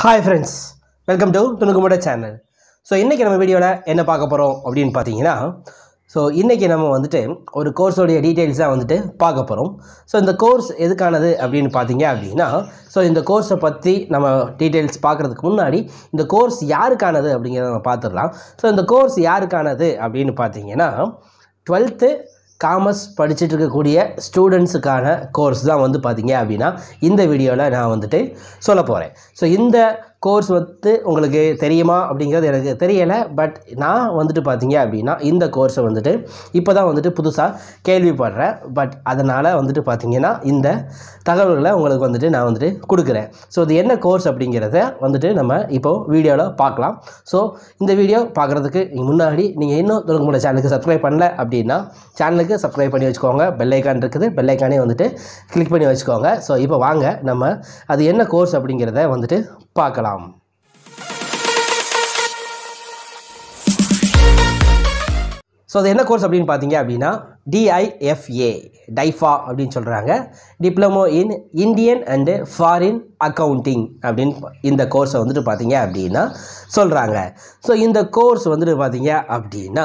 hi friends welcome to Thunukkumuda channel so இன்றைக்கி நம்ம வீடியோவில் என்ன பார்க்க போகிறோம் அப்படின்னு பார்த்தீங்கன்னா ஸோ இன்றைக்கி நம்ம வந்துட்டு ஒரு கோர்ஸோடைய டீட்டெயில்ஸ் தான் வந்துட்டு பார்க்க போகிறோம் ஸோ இந்த கோர்ஸ் எதுக்கானது அப்படின்னு பார்த்தீங்க அப்படின்னா ஸோ இந்த கோர்ஸை பற்றி நம்ம டீட்டெயில்ஸ் பார்க்குறதுக்கு முன்னாடி இந்த கோர்ஸ் யாருக்கானது அப்படிங்கிறத நம்ம பார்த்துடலாம் ஸோ இந்த கோர்ஸ் யாருக்கானது அப்படின்னு பார்த்தீங்கன்னா டுவெல்த்து காமர்ஸ் படிச்சுட்டு இருக்கக்கூடிய ஸ்டூடெண்ட்ஸுக்கான கோர்ஸ் தான் வந்து பார்த்தீங்க அப்படின்னா இந்த வீடியோவில் நான் வந்துட்டு சொல்ல போகிறேன் ஸோ இந்த கோர்ஸ் வந்து உங்களுக்கு தெரியுமா அப்படிங்கிறது எனக்கு தெரியலை பட் நான் வந்துட்டு பார்த்தீங்க அப்படின்னா இந்த கோர்ஸை வந்துட்டு இப்போ தான் வந்துட்டு புதுசாக கேள்விப்படுறேன் பட் அதனால் வந்துட்டு பார்த்தீங்கன்னா இந்த தகவல்களை உங்களுக்கு வந்துட்டு நான் வந்துட்டு கொடுக்குறேன் ஸோ இது என்ன கோர்ஸ் அப்படிங்கிறத வந்துட்டு நம்ம இப்போது வீடியோவில் பார்க்கலாம் ஸோ இந்த வீடியோ பார்க்குறதுக்கு முன்னாடி நீங்கள் இன்னும் தொடர்புடைய சேனலுக்கு சப்ஸ்கிரைப் பண்ணல அப்படின்னா சேனலுக்கு சப்ஸ்கிரைப் பண்ணி வச்சுக்கோங்க பெல் ஐக்கான் இருக்குது பெல் ஐக்கானே வந்துட்டு கிளிக் பண்ணி வச்சுக்கோங்க ஸோ இப்போ வாங்க நம்ம அது என்ன கோர்ஸ் அப்படிங்கிறத வந்துட்டு பார்க்கலாம் ஸோ அது என்ன கோர்ஸ் அப்படின்னு பார்த்தீங்க அப்படின்னா டிஐஎஃப்ஏ டைஃபா அப்படின்னு சொல்கிறாங்க diploma in Indian and foreign accounting அப்படின்னு இந்த கோர்ஸை வந்துட்டு பார்த்தீங்க அப்படின்னா சொல்கிறாங்க ஸோ இந்த கோர்ஸ் வந்துட்டு பார்த்தீங்க அப்படின்னா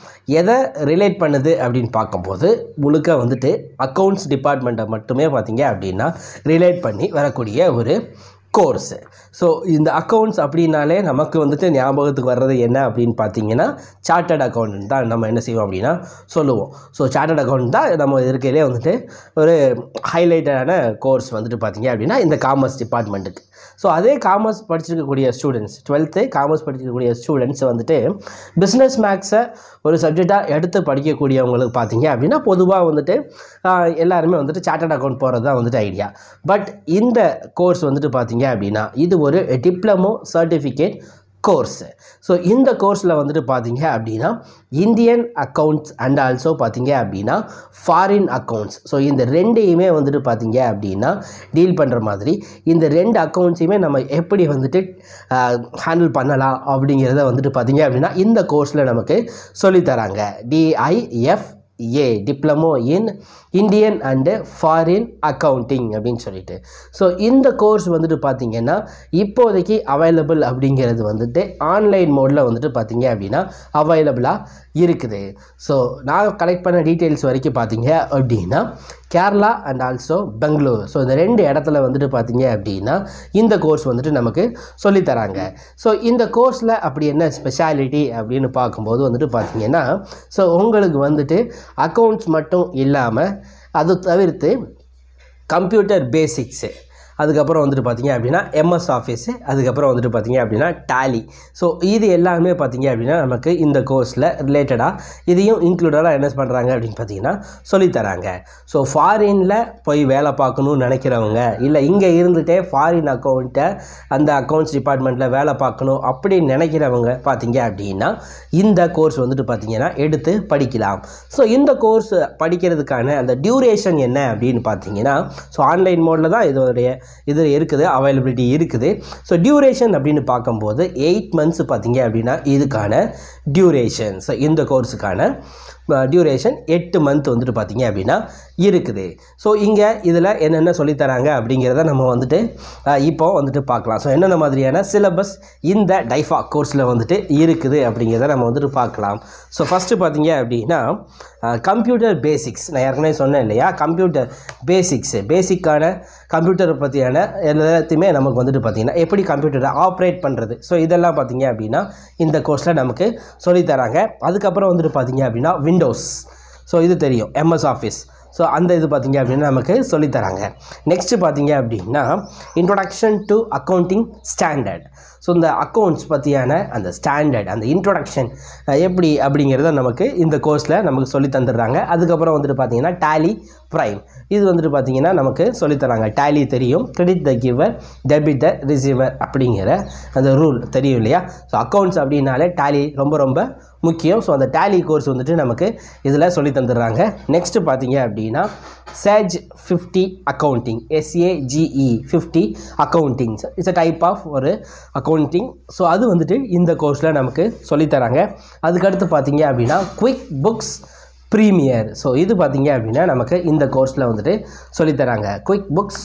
எதை ரிலேட் பண்ணுது அப்படின்னு பார்க்கும்போது முழுக்க வந்துட்டு அக்கௌண்ட்ஸ் டிபார்ட்மெண்ட்டை மட்டுமே பார்த்தீங்க அப்படின்னா ரிலேட் பண்ணி வரக்கூடிய ஒரு கோர்ஸு ஸோ இந்த அக்கௌண்ட்ஸ் அப்படின்னாலே நமக்கு வந்துட்டு ஞாபகத்துக்கு வர்றது என்ன அப்படின்னு பார்த்தீங்கன்னா சார்ட்டர்ட் அக்கௌண்ட் தான் நம்ம என்ன செய்வோம் அப்படின்னா சொல்லுவோம் ஸோ சார்ட்டர்ட் அக்கௌண்ட் தான் நம்ம இருக்கையிலே வந்துட்டு ஒரு ஹைலைட்டடான கோர்ஸ் வந்துட்டு பார்த்தீங்க அப்படின்னா இந்த காமர்ஸ் டிபார்ட்மெண்ட்டுக்கு ஸோ அதே காமர்ஸ் படிச்சிருக்கக்கூடிய ஸ்டூடெண்ட்ஸ் டுவெல்த்து காமர்ஸ் படிச்சிருக்கக்கூடிய ஸ்டூடெண்ட்ஸ் வந்துட்டு பிஸ்னஸ் மேக்ஸை ஒரு சப்ஜெக்டாக எடுத்து படிக்கக்கூடியவங்களுக்கு பார்த்தீங்க அப்படின்னா பொதுவாக வந்துட்டு ஆஹ், எல்லாருமே வந்துட்டு சார்ட்டர்ட் அக்கௌண்ட் போகிறது தான் வந்துட்டு ஐடியா பட் இந்த கோர்ஸ் வந்துட்டு பார்த்தீங்க அப்படின்னா இது ஒரு டிப்ளமோ சர்டிஃபிகேட் கோர்ஸ் ஸோ இந்த கோர்ஸில் வந்துட்டு பார்த்தீங்க அப்படின்னா இந்தியன் அக்கௌண்ட்ஸ் அண்ட் ஆல்சோ பார்த்தீங்க அப்படின்னா ஃபாரின் அக்கௌண்ட்ஸ் ஸோ இந்த ரெண்டையுமே வந்துட்டு பார்த்தீங்க அப்படின்னா டீல் பண்ணுற மாதிரி இந்த ரெண்டு அக்கௌண்ட்ஸையுமே நம்ம எப்படி வந்துட்டு ஹேண்டில் பண்ணலாம் அப்படிங்கிறத வந்துட்டு பார்த்தீங்க அப்படின்னா இந்த கோர்ஸில் நமக்கு சொல்லித்தராங்க DIF A diploma in Indian and foreign accounting அப்படின்னு சொல்லிட்டு ஸோ இந்த கோர்ஸ் வந்துட்டு பார்த்தீங்கன்னா இப்போதைக்கு அவைலபிள் அப்படிங்கிறது வந்துட்டு ஆன்லைன் மோடில் வந்துட்டு பார்த்தீங்க அப்படின்னா அவைலபிளாக இருக்குது ஸோ நான் கலெக்ட் பண்ண டீட்டெயில்ஸ் வரைக்கும் பார்த்தீங்க அப்படின்னா Kerala and also Bangalore so இந்த ரெண்டு இடத்துல வந்துட்டு பார்த்தீங்க அப்படின்னா இந்த கோர்ஸ் வந்துட்டு நமக்கு சொல்லித்தராங்க ஸோ இந்த கோர்ஸில் அப்படி என்ன ஸ்பெஷாலிட்டி அப்படின்னு பார்க்கும்போது வந்துட்டு பார்த்தீங்கன்னா ஸோ உங்களுக்கு வந்துட்டு அக்கௌண்ட்ஸ் மட்டும் இல்லாமல் அது தவிர்த்து கம்ப்யூட்டர் பேசிக்ஸு அதுக்கப்புறம் வந்துட்டு பார்த்தீங்க அப்படின்னா எம்எஸ் ஆஃபீஸு அதுக்கப்புறம் வந்துட்டு பார்த்தீங்க அப்படின்னா டேலி ஸோ இது எல்லாமே பார்த்தீங்க அப்படின்னா நமக்கு இந்த கோர்ஸில் ரிலேட்டடாக இதையும் இன்க்ளூடடாக என்ன பண்ணுறாங்க அப்படின்னு பார்த்தீங்கன்னா சொல்லித்தராங்க ஸோ ஃபாரினில் போய் வேலை பார்க்கணும்னு நினைக்கிறவங்க இல்லை இங்கே இருந்துகிட்டே ஃபாரின் அக்கௌண்ட்டை அந்த அக்கௌண்ட்ஸ் டிபார்ட்மெண்ட்டில் வேலை பார்க்கணும் அப்படின்னு நினைக்கிறவங்க பார்த்தீங்க அப்படின்னா இந்த கோர்ஸ் வந்துட்டு பார்த்தீங்கன்னா எடுத்து படிக்கலாம் ஸோ இந்த கோர்ஸ் படிக்கிறதுக்கான அந்த டியூரேஷன் என்ன அப்படின்னு பார்த்தீங்கன்னா ஸோ ஆன்லைன் மோடில் தான் இதோடைய இது இருக்குது அவைலபிலிட்டி இருக்குது ஸோ டியூரேஷன் அப்படின்னு பார்க்கும்போது எயிட் மந்த்ஸ் பார்த்தீங்க அப்படின்னா இதுக்கான டியூரேஷன் ஸோ இந்த கோர்ஸுக்கான டியூரேஷன் எட்டு மந்த் வந்துட்டு பார்த்தீங்க அப்படின்னா இருக்குது ஸோ இங்கே இதில் என்னென்ன சொல்லித்தராங்க அப்படிங்கிறத நம்ம வந்துட்டு அஹ், இப்போ வந்துட்டு பார்க்கலாம் ஸோ என்னென்ன மாதிரியான சிலபஸ் இந்த டைஃபா கோர்ஸில் வந்துட்டு இருக்குது அப்படிங்கிறத நம்ம வந்துட்டு பார்க்கலாம் ஸோ ஃபஸ்ட்டு பார்த்தீங்க அப்படின்னா கம்ப்யூட்டர் பேசிக்ஸ் நான் ஏற்கனவே சொன்னேன் இல்லையா கம்ப்யூட்டர் பேசிக்ஸு பேசிக்கான கம்ப்யூட்டரை பற்றியான எல்லாத்தையுமே நமக்கு வந்துட்டு பார்த்திங்கன்னா எப்படி கம்ப்யூட்டரை ஆப்ரேட் பண்ணுறது ஸோ இதெல்லாம் பார்த்தீங்க அப்படின்னா இந்த கோர்ஸில் நமக்கு சொல்லித்தராங்க அதுக்கப்புறம் வந்துட்டு பார்த்தீங்க அப்படின்னா விண்டோஸ் ஸோ இது தெரியும் எம்எஸ் ஆஃபீஸ் ஸோ அந்த இது பார்த்தீங்க அப்படின்னா நமக்கு சொல்லித்தராங்க நெக்ஸ்ட்டு பார்த்தீங்க அப்படின்னா introduction to accounting standard so இந்த அக்கௌண்ட்ஸ் பற்றியான அந்த ஸ்டாண்டர்ட் அந்த இன்ட்ரொடக்ஷன் எப்படி அப்படிங்கிறத நமக்கு இந்த கோர்ஸில் நமக்கு சொல்லி தந்துடுறாங்க அதுக்கப்புறம் வந்துட்டு பார்த்தீங்கன்னா டேலி ப்ரைம் இது வந்துட்டு பார்த்தீங்கன்னா நமக்கு சொல்லித்தராங்க டேலி தெரியும் credit the giver debit the receiver அப்படிங்கிற அந்த ரூல் தெரியும் இல்லையா ஸோ அக்கௌண்ட்ஸ் அப்படின்னாலே டேலி ரொம்ப ரொம்ப முக்கியம் ஸோ அந்த டேலி கோர்ஸ் வந்துட்டு நமக்கு இதில் சொல்லி தந்துடுறாங்க நெக்ஸ்ட்டு பார்த்தீங்க அப்படின்னா Sage fifty accounting SAGE fifty accounting it's a type of ஒரு அக்கௌண்டிங் ஸோ அது வந்துட்டு இந்த கோர்ஸில் நமக்கு சொல்லித்தராங்க அதுக்கடுத்து பார்த்தீங்க அப்படின்னா குயிக் புக்ஸ் ப்ரீமியர் ஸோ இது பார்த்தீங்க அப்படின்னா நமக்கு இந்த கோர்ஸில் வந்துட்டு சொல்லித்தராங்க குயிக் புக்ஸ்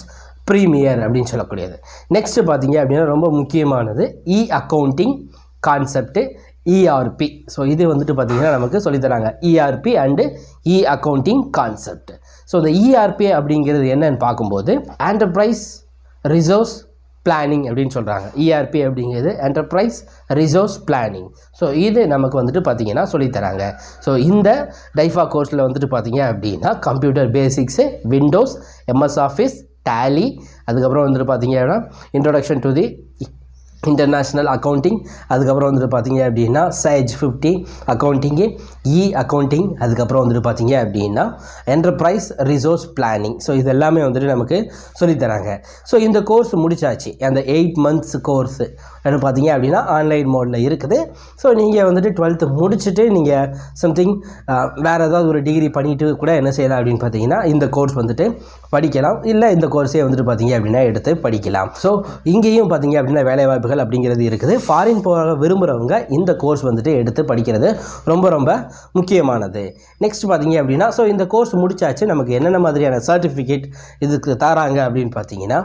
ப்ரீமியர் அப்படின்னு சொல்லக்கூடியது நெக்ஸ்ட்டு பார்த்தீங்க அப்படின்னா ரொம்ப முக்கியமானது E accounting concept ERP so இது வந்துட்டு பார்த்தீங்கன்னா நமக்கு சொல்லித்தராங்க ERP and E accounting concept so இந்த இஆர்பி அப்படிங்கிறது என்னன்னு பார்க்கும்போது என்டர்பிரைஸ் ரிசோர்ஸ் பிளானிங் அப்படின்னு சொல்கிறாங்க இஆர்பி அப்படிங்கிறது என்டர்பிரைஸ் ரிசோர்ஸ் பிளானிங் ஸோ இது நமக்கு வந்துட்டு பார்த்தீங்கன்னா சொல்லித்தராங்க ஸோ இந்த டைஃபா கோர்ஸில் வந்துட்டு பார்த்தீங்க அப்படின்னா computer basics Windows MS Office Tally அதுக்கப்புறம் வந்துட்டு பார்த்தீங்க அப்படின்னா introduction to the international accounting அதுக்கப்புறம் வந்துட்டு பார்த்தீங்க அப்படின்னா சேஜ் ஃபிஃப்டி அக்கௌண்டிங்கு இ அக்கௌண்டிங் அதுக்கப்புறம் வந்துட்டு பார்த்தீங்க அப்படின்னா என்டர்பிரைஸ் ரிசோர்ஸ் பிளானிங் ஸோ இது எல்லாமே வந்துட்டு நமக்கு சொல்லித்தராங்க ஸோ இந்த கோர்ஸ் முடிச்சாச்சு அந்த எயிட் மந்த்ஸ் கோர்ஸு என்ன பார்த்தீங்க அப்படின்னா ஆன்லைன் மோடில் இருக்குது ஸோ நீங்கள் வந்துட்டு டுவெல்த்து முடிச்சுட்டு நீங்கள் சம்திங் வேறு ஏதாவது ஒரு டிகிரி பண்ணிட்டு கூட என்ன செய்யலாம் அப்படின்னு பார்த்தீங்கன்னா இந்த கோர்ஸ் வந்துட்டு படிக்கலாம் இல்லை இந்த கோர்ஸே வந்துட்டு பார்த்தீங்க அப்படின்னா எடுத்து படிக்கலாம் ஸோ இங்கேயும் பார்த்தீங்க அப்படின்னா வேலைவாய்ப்புகள் அப்படிங்கிறது இருக்குது ஃபாரின் போக விரும்புகிறவங்க இந்த கோர்ஸ் வந்துட்டு எடுத்து படிக்கிறது ரொம்ப ரொம்ப முக்கியமானது நெக்ஸ்ட் பார்த்தீங்க அப்படின்னா ஸோ இந்த கோர்ஸ் முடிச்சாச்சு நமக்கு என்னென்ன மாதிரியான சர்டிஃபிகேட் இதுக்கு தராங்க அப்படின்னு பார்த்தீங்கன்னா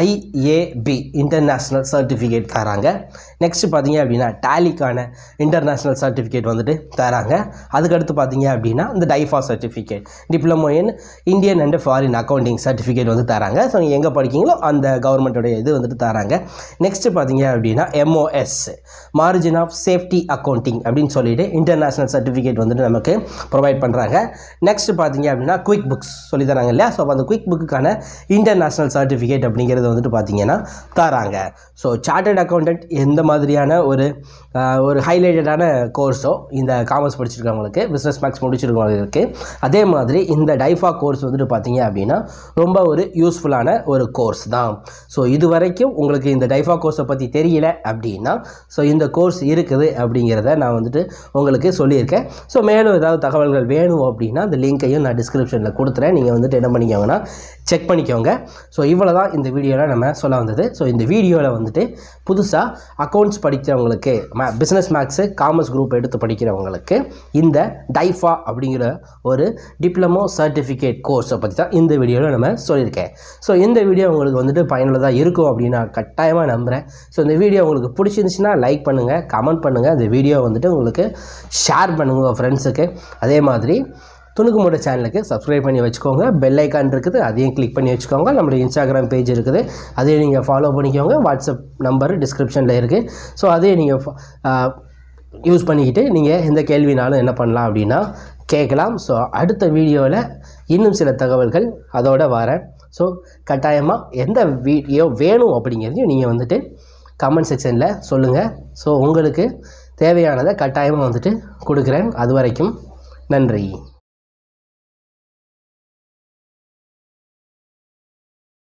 ஐஏபி இன்டர்நேஷ்னல் சர்டிஃபிகேட் தராங்க நெக்ஸ்ட் பார்த்தீங்க அப்படின்னா டேலிக்கான இன்டர்நேஷ்னல் சர்டிஃபிகேட் வந்துட்டு தராங்க அதுக்கடுத்து பார்த்தீங்க அப்படின்னா இந்த டைஃபா certificate diploma in Indian and foreign accounting certificate வந்து தராங்க ஸோ நீங்கள் எங்கே படிக்கீங்களோ அந்த கவர்மெண்ட்டோடைய இது வந்துட்டு தராங்க நெக்ஸ்ட் பார்த்தீங்க அப்படின்னா MOS margin of safety accounting அப்படின்னு சொல்லிட்டு இன்டர்நேஷ்னல் சர்டிஃபிகேட் வந்துட்டு நமக்கு ப்ரொவைட் பண்ணுறாங்க நெக்ஸ்ட் பார்த்தீங்க அப்படின்னா குயிக் புக்ஸ் சொல்லி தராங்க இல்லையா ஸோ அந்த குயிக் புக்குக்கான இன்டர்நேஷ்னல் சர்டிஃபிகேட் அப்படிங்கிறது வந்துட்டு பார்த்தீங்கன்னா தராங்க ஸோ சார்ட்டர்ட் அக்கௌண்டன்ட் எந்த மாதிரியான ஒரு ஆஹ், ஒரு ஹைலைட்டடான கோர்ஸோ இந்த காமர்ஸ் படிச்சிருக்கவங்களுக்கு பிஸ்னஸ் மேக்ஸ் முடிச்சிருக்கவங்களுக்கு அதே மாதிரி இந்த டைஃபா கோர்ஸ் வந்துட்டு பார்த்தீங்க அப்படின்னா ரொம்ப ஒரு யூஸ்ஃபுல்லான ஒரு கோர்ஸ் தான் ஸோ இது வரைக்கும் உங்களுக்கு இந்த டைஃபா கோர்ஸை பற்றி தெரியல அப்படின்னா ஸோ இந்த கோர்ஸ் இருக்குது அப்படிங்கிறத நான் வந்துட்டு உங்களுக்கு சொல்லியிருக்கேன் ஸோ மேலும் ஏதாவது தகவல்கள் வேணும் அப்படின்னா அந்த லிங்க்கையும் நான் டிஸ்கிரிப்ஷனில் கொடுத்துறேன் நீங்கள் வந்துட்டு என்ன பண்ணிக்கோங்கன்னா செக் பண்ணிக்கோங்க ஸோ இவ்வளோ தான் இந்த வீடியோவில் நம்ம சொல்ல வந்தது ஸோ இந்த வீடியோவில் வந்துட்டு புதுசாக அக்கௌண்ட்ஸ் படிக்கிறவங்களுக்கு பிஸ்னஸ் மேக்ஸு காமர்ஸ் குரூப் எடுத்து படிக்கிறவங்களுக்கு இந்த டைஃபா அப்படிங்கிற ஒரு டிப்ளமோ சர்டிஃபிகேட் கோர்ஸை பற்றி தான் இந்த வீடியோவில் நம்ம சொல்லியிருக்கேன் ஸோ இந்த வீடியோ உங்களுக்கு வந்துட்டு பயனுள்ளதாக இருக்கும் அப்படின்னு நான் கட்டாயமாக நம்புகிறேன் ஸோ இந்த வீடியோ உங்களுக்கு பிடிச்சிருந்துச்சுன்னா லைக் பண்ணுங்கள் கமெண்ட் பண்ணுங்கள் இந்த வீடியோ வந்துட்டு உங்களுக்கு ஷேர் பண்ணுங்கள் உங்கள் ஃப்ரெண்ட்ஸுக்கு அதே மாதிரி துணுக்குமுட சேனலுக்கு சப்ஸ்கிரைப் பண்ணி வச்சுக்கோங்க பெல் ஐக்கான் இருக்குது அதையும் கிளிக் பண்ணி வச்சுக்கோங்க நம்மளுடைய இன்ஸ்டாகிராம் பேஜ் இருக்குது அதையும் நீங்கள் ஃபாலோ பண்ணிக்கோங்க வாட்ஸ்அப் நம்பர் டிஸ்கிரிப்ஷனில் இருக்குது ஸோ அதையும் நீங்கள் யூஸ் பண்ணிக்கிட்டு நீங்கள் எந்த கேள்வினாலும் என்ன பண்ணலாம் அப்படின்னா கேட்கலாம் ஸோ அடுத்த வீடியோவில் இன்னும் சில தகவல்கள் அதோட வரேன் ஸோ கட்டாயமாக எந்த வீடியோ வேணும் அப்படிங்கிறதையும் நீங்கள் வந்துட்டு கமெண்ட் செக்ஷனில் சொல்லுங்கள் ஸோ உங்களுக்கு தேவையானதை கட்டாயமாக வந்துட்டு கொடுக்குறேன் அது வரைக்கும் நன்றி